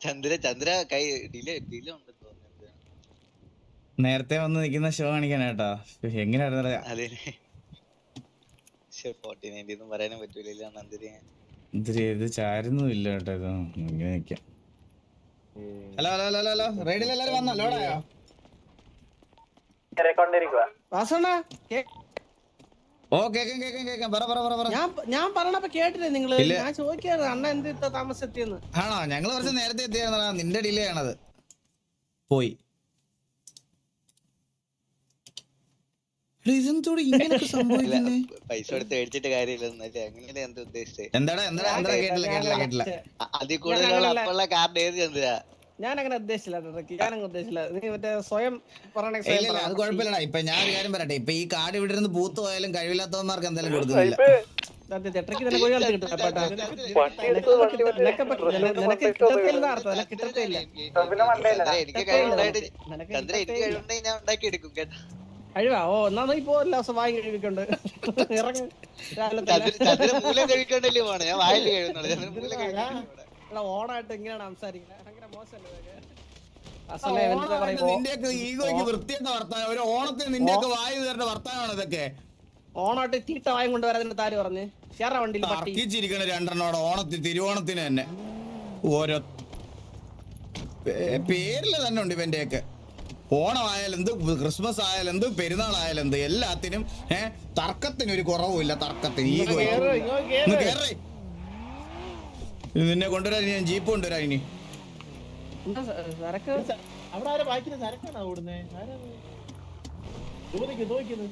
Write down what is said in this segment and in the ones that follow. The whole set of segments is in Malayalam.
ചന്ദ്ര ചന്ദ്ര കൈ ഡിലേ ഡിലേ ഉണ്ടെന്ന് തോന്നുന്നു നേരത്തെ വന്ന് നിൽക്കുന്ന ഷോ കാണിക്കാനാട്ടാ എങ്ങനെയായിരുന്നു അതെ ഫോർട്ടി നയൻറ്റി ഒന്നും പറയാനും പറ്റൂല നന്ദിരി ഇതിരി ഇത് ചാരുന്നും ഇല്ല കേട്ടോ ഇത് ഇങ്ങനെ നിക്കാം ഹലോ ഹലോ ഹലോ ഹലോ റേഡിയിൽ എല്ലാരും വന്നോ ലോഡായോ വാസണ്ണ ഓ കേക്കാം കേക്കാം കേക്കാം പറ പറ പറ പറ ഞാൻ ഞാൻ പറഞ്ഞപ്പോ കേട്ടില്ലേ നിങ്ങള് ഇല്ല. ഞാൻ ചോദിക്കാറ് അണ്ണ എന്ത് ഇത്ര താമസത്തിന്ന് ആണോ ഞങ്ങള് കുറച്ച് നേരത്തെ എത്തിയായിരുന്നടാ നിന്റെ ഡിലേ ആണത് പോയി എടാ, ഇതെന്തോടെ ഇങ്ങനെയൊക്കെ സംഭവിക്കുന്നേ പൈസ കൊടുത്ത് മേടിച്ചിട്ട് കാര്യമില്ലെന്നല്ലേ അങ്ങനെയല്ലേ എന്താ ഉദ്ദേശിച്ചത് എന്താടാ എന്താടാ എന്താടാ കേട്ടില്ല കേട്ടില്ല കേട്ടില്ല അ- അതിൽ കൂടുതലുള്ള അപ്പുള്ള കാർഡ് ഏത് ചന്ദ്ര ഞാൻ അങ്ങനെ ഉദ്ദേശിച്ചില്ല ഇടയ്ക്ക് ഞാൻ അങ്ങനെ ഉദ്ദേശിച്ചില്ല നീ മറ്റേ സ്വയം പറയണ ഇല്ല, സ്വയം ഇല്ല, അത് പറ. കുഴപ്പമില്ലടാ ഇപ്പൊ ഞാൻ ഒരു കാര്യം പറയട്ടെ ഇപ്പൊ ഈ കാർഡ് ഇവിടെ ഇരുന്ന് പൂത്ത് പോയാലും കഴിവില്ലാത്തവന്മാർക്ക് എന്തായാലും കൊടുക്കുന്നില്ല സത്യത്തിൽ ഇടയ്ക്ക് നിനക്ക് ഒരു കാലത്ത് കിട്ടും കേട്ടോ. നിനക്ക് കിട്ട- നിനക്ക് പറ്റ- നിന- നിനക്ക് കിട്ടത്തില്ലെന്ന് അർത്ഥം നിനക്ക് കിട്ടത്തില്ല ചന്ദ്ര എനിക്ക് കഴിവുണ്ടായിട്ട് നിനക്ക് ചന്ദ്ര എനിക്ക് കിട്ടത്തില്ല. കഴിവുണ്ടെങ്കിൽ ഞാൻ ഉണ്ടാക്കി എടുക്കും കേട്ടോ കഴിവാ ഓ എന്നാ നീ പോ എല്ലാ ദിവസം വാങ്ങി കഴിവിക്കൊണ്ട് ഇറങ്ങി രാവിലെ ചന്ദ്ര തന്നെ ചന്ദ്ര മൂലം കഴിക്കണ്ടല്ലേ പോണേ ഞാൻ വായിൽ കഴിയുന്നുള്ളൂ ചന്ദ്ര മൂലം കഴിക്കണ്ടല്ലേ പോണെ. എടാ, ഓണായിട്ട് ഇങ്ങനെയാണ് സംസാരിക്കുന്നത് ഭയങ്കര മോശമല്ലേ ഇതൊക്കെ? അസലേ ഇവനെന്താ പറയാ, ഓ- നിന്റെയൊക്കെ ഈഗോയ്ക്ക് വൃത്തിയുടെ വർത്താനം ഒരു ഓണത്തിന് നിന്റെയൊക്കെ വായു തരുന്ന വർത്താനമാണ് ഇതൊക്കെ ഓണായിട്ട് തീട്ട വായം കൊണ്ടുവരാതിന്റെ താര് പറഞ്ഞ് കേറാ വണ്ടിയിൽ പട്ടി തർക്കിച്ചിരിക്കണ രണ്ടെണ്ണോടെ ഓണത്തിന് തിരുവോണത്തിന് തന്നെ ഓരോ പേ- പേരില് തന്നെ ഉണ്ട് ഇവന്റെയൊക്കെ ഓണമായാലും എന്ത് ക്രിസ്മസ് ആയാലും എന്ത് പെരുന്നാൾ ആയാലും എന്ത് എല്ലാത്തിനും ഏഹ് തർക്കത്തിന് ഒരു കുറവുമില്ല തർക്കത്തിന് ഈഗോ കേറേ നിന്നെ കൊണ്ടുവരാൻ ഞാൻ ജീപ്പ് കൊണ്ടുവരാൻ ഇനി എന്താ സ- സരക്ക് അവിടെ ആരാ ബാക്കിൽ സരക്കാണോ ഓടുന്നേ ആരാ തോന്നിക്കുന്നു തോന്നിക്കുന്നു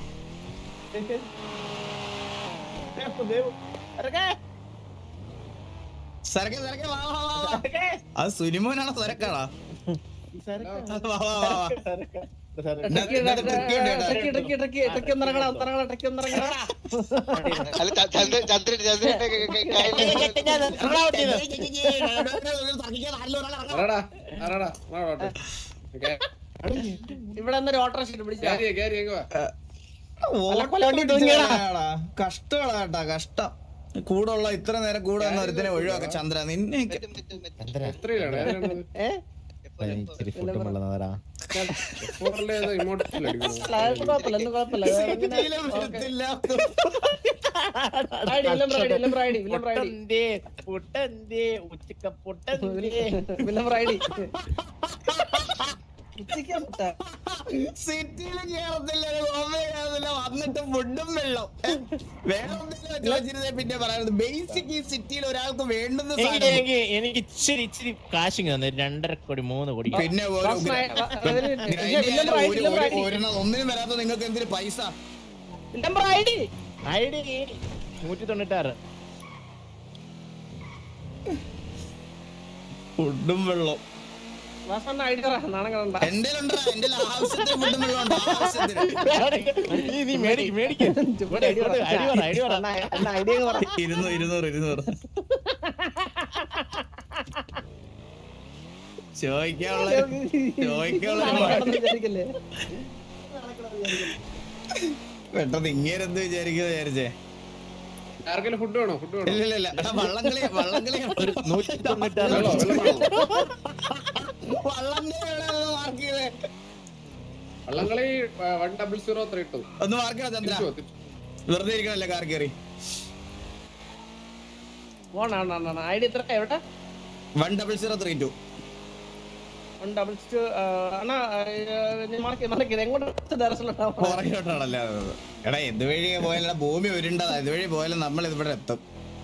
സരക്കെ സരക്കെ വാ വാ വാ വാ. അത് സുനിമോനാണോ സരക്കാണോ വാ വാ വാ വാ ഇതിനകത്ത് ഇതിനകത്ത് trick ഉണ്ട് കേട്ടോ. ട്രക്കി ട്രക്കി ട്രക്കി ട്രക്കി ഒന്നിറങ്ങടാ ഒന്നിറങ്ങടാ ട്രക്കി ഒന്നിറങ്ങടാ അല്ല ച- ചന്ദ്ര ചന്ദ്ര ചന്ദ്രന്റെ ക- ക- കയ്യില് ആരാടാ ആരാടാ വാ, വാ, വാ. ഇവിടെ എന്നൊരു ഓട്ടോറിക്ഷ പിടിച്ചാ കേറിയേ, കേറിയേ, ഇങ്ങ് വാ. ഓട്ടം വണ്ടി പിടിച്ച് തൂങ്ങിയടാ. കളയാടാ. കഷ്ടമാടാ കേട്ടാ കഷ്ടം കൂടെ ഉള്ള ഇത്ര നേരം കൂടെ വന്ന ഒരുത്തിനെ ഒഴിവാക്ക ചന്ദ്ര നിന്നെ പറ്റും, പറ്റും, പറ്റും. എത്രയിലാണ് ഏതിലാണ് ഏ എപ്പോ, എപ്പോ. ഫോറിലെ ഏതോ ഇമോട്ടിൽ അടിക്കുന്നു അല്ല, അത് കുഴപ്പമില്ല ഒന്നും കുഴപ്പമില്ല അത് അങ്ങനെ- ഇതിലും വരത്തില്ല. ഐഡി, വില്ലം ബ്രൈഡി, വില്ലം ബ്രൈഡി, വില്ലം ബ്രൈഡി. പൊട്ടന്തേ പൊട്ടന്തേ ഉച്ചക്ക പൊട്ടന്തേ വില്ലം ബ്രൈഡി. ഉച്ചയ്ക്കാ മുട്ട. സിറ്റിയിലും കേറത്തില്ല ഒരു ബോംബെ കേറത്തില്ല വന്നിട്ട് ഫുഡും വെള്ളം ഏ? വേറെ എന്തെങ്കിലും ചോദിച്ചിരുന്നേ പിന്നെ പറയുന്നത് ബേസിക് ഈ സിറ്റിയിൽ ഒരാൾക്ക് വേണ്ടുന്ന എനിക്ക് സാധനം എനിക്ക് എനിക്ക് ഇച്ചിരി ഇച്ചിരി കാശിങ് തന്നെ രണ്ടര കോടി മൂന്ന് കോടി പിന്നെ ഒരു വാസന, ഗ്ര- വ- അതിന് ഗ്രൈൻഡ് വില്ലം ചെയ്യാൻ ബ്രൈഡി, ഒരു- വില്ലം ഒരു- ബ്രൈഡി. ഒരെണ്ണം ഒന്നിനും വരാത്ത നിങ്ങൾക്ക് എന്തിന് പൈസ വില്ലം ബ്രൈഡി. ഐ ഡി നൂറ്റി തൊണ്ണൂറ്റാറ് ഫുഡും വെള്ളം വാസണ്ണ ഐഡി പറ, നാണം കളണ്ട. എന്റെ ഉണ്ടോ എന്റെ ആവശ്യത്തിന് ഫുഡും വെള്ളം ഉണ്ട് ആവശ്യത്തിന് നീ നീ മേടിക്ക് മേടിക്ക് ഇവിടെ ഐഡി പറ. ഇവിടെ ഐഡി പറ ഐഡി പറ അണ്ണാ, അണ്ണാ ഐഡി അങ്ങ് പറ. ഇരുന്നൂറ് ഇരുന്നൂറ് ഇരുന്നൂറ് ചോദിക്കാനുള്ള ചോദിക്കാനുള്ള നാണം കണ്ടെന്ന് വിചാരിക്കല്ലേ? പെട്ടെന്ന് ഇങ്ങേരെന്ത് വിചാരിക്കുന്നത് വിചാരിച്ചേ ആർക്കെങ്കിലും ഫുഡ് വേണോ ഫുഡ് വേണോ ഇല്ല ഇല്ല ഇല്ല എടാ വള്ളംകളി വള്ളംകളി ഒരു നൂറ്റി തൊണ്ണൂറ്റാറ് വെള്ളോ വെള്ളം വേണോ വള്ളംകളി മാർക്ക് ചെയ്തേ വള്ളംകളി one double zero three two ഒന്ന് മാർക്ക് ചെയ്താ ചന്ദ്ര തിരിച്ചു തിരിച്ചു വെറുതെ ഇരിക്കണല്ലേ കാർ കയറി പോണ, അണ്ണാ, അണ്ണാ, അണ്ണാ. ഐഡി എത്ര എവിടെ one double zero three two one double two അണ്ണാ മാർക്ക് മാർക്ക് ചെയ്ത് എങ്ങോട്ട് ദർശനം പുറകോട്ടാണല്ലേ അത്. എടാ എന്ത് വഴി പോയാലും ഭൂമി ഉരുണ്ടതാ ഇതുവഴി പോയാലും നമ്മൾ ഇവിടെ എത്തും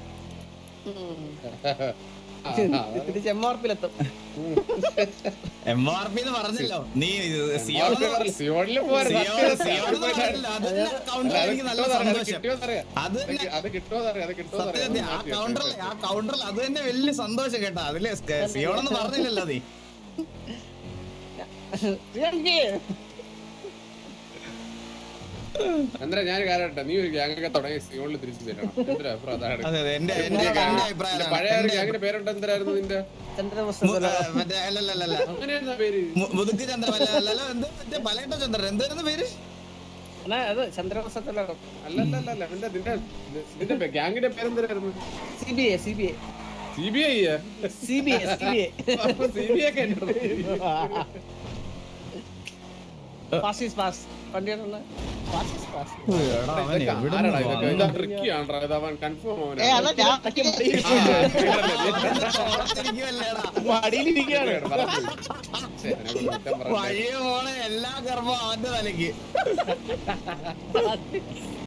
തിരിച്ച് എം ആർ പിയിലെത്തും എം ആർ പി എന്ന് പറഞ്ഞല്ലോ നീ ഇത് സിയോൺ എന്ന് പറഞ്ഞ- സിയോണില് പോരെ, സിയോൺ- സത്യം, സിയോൺ എന്ന് സത്യം. പറഞ്ഞില്ല. അത് തന്നെ കൗണ്ടറിൽ അത് എനിക്ക് നല്ല കിട്ടുമോ എന്നറിയാം, അത് സന്തോഷം കിട്ടുമോ എന്നറിയാം. അത് തന്നെ അത് കിട്ടുമോ എന്നറിയാം, അത് കിട്ടുമോ സത്യം എന്നറിയാം. ആ കൗണ്ടറിൽ ആ കൗണ്ടറിൽ അത് തന്നെ വലിയ സന്തോഷം കേട്ടാ അതില് സിയോൺ എന്ന് പറഞ്ഞില്ലല്ലോ നീ ചന്ദ്ര ഞാൻ കാര്യട്ടെ നീ ഒരു ഗ്യാങ്ങൊക്കെ തുടങ്ങി സിയോണിൽ തിരിച്ചു തരണം എന്തിനാ അഭിപ്രായം അതാണ് അതെ അതെ എന്റെ എന്റെ എന്റെ അഭിപ്രായം നിന്റെ അതാണ്. പഴയ ഒരു എന്റെ ഗ്യാങ്ങിന്റെ പേരുണ്ട് എന്തായിരുന്നു നിന്റെ മു- ആ, മറ്റേ അല്ലല്ലല്ല അങ്ങനെയായിരുന്നു പേര് മുതുക്ക് ചന്ദ്രൻ അല്ല അല്ലല്ല എന്ത് മറ്റേ പലയിട്ട ചന്ദ്രൻ എന്തായിരുന്നു പേര് അത് ചന്ദ്രവസത്തിലാണ് അല്ലല്ലല്ല നിന്റെ നിന്റെ നിന്റെ ഗ്യാങ്ങിന്റെ പേരെന്തായിരുന്നു C B I C B I C B I C B I C B I C B I ഒക്കെ എന്നോട് പാസ് ഈസ് പാസ് വണ്ടിയുള്ള എടാ, അവൻ ഇതൊക്കെ എവിടുന്ന് ആരാടാ ഇതൊക്കെ? ഇതാ വന്നു? tricky ആണെടാ. ഇത് അവൻ confirm അവനാ. ഏ അതാ ഞാൻ തോളത്തിരിക്കുവല്ലേടാ. മടിയിലിരിക്കുകയാണ് പറഞ്ഞു. ശ്ശെ, എന്നെ കൊണ്ട് കുറ്റം പറയണ്ട. വഴിയെ പോണ എല്ലാ ഗർഭം അവന്റെ തലയ്ക്ക്